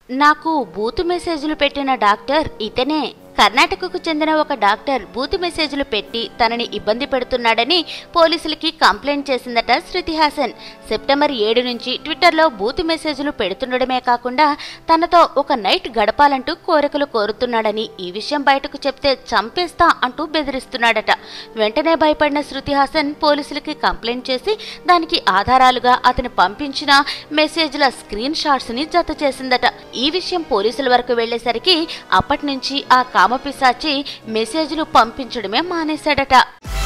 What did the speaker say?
నాకు బూతు మెసేజ్లు పెట్టిన డాక్టర్ ఇతనే కర్ణాటకకు చెందిన ఒక డాక్టర్ బూతు మెసేజ్లు పెట్టి తనని ఇబ్బంది పెడుతున్నాడని పోలీసులకి కంప్లైంట్ చేసిందట శృతి హాసన్ సెప్టెంబర్ ఏడు నుంచి ట్విట్టర్లో బూతు మెసేజ్లు పెడుతుండడమే కాకుండా తనతో ఒక నైట్ గడపాలంటూ కోరికలు కోరుతున్నాడని ఈ విషయం బయటకు చెప్తే చంపేస్తా అంటూ బెదిరిస్తున్నాడట వెంటనే భయపడిన శృతి హాసన్ పోలీసులకి కంప్లైంట్ చేసి దానికి ఆధారాలుగా అతను పంపించిన మెసేజ్ల స్క్రీన్ షాట్స్ ని జత చేసిందట ఈ విషయం పోలీసుల వరకు వెళ్లేసరికి అప్పటి నుంచి ఆ కామపిశాచి మెసేజ్లు పంపించడమే మానేశాడట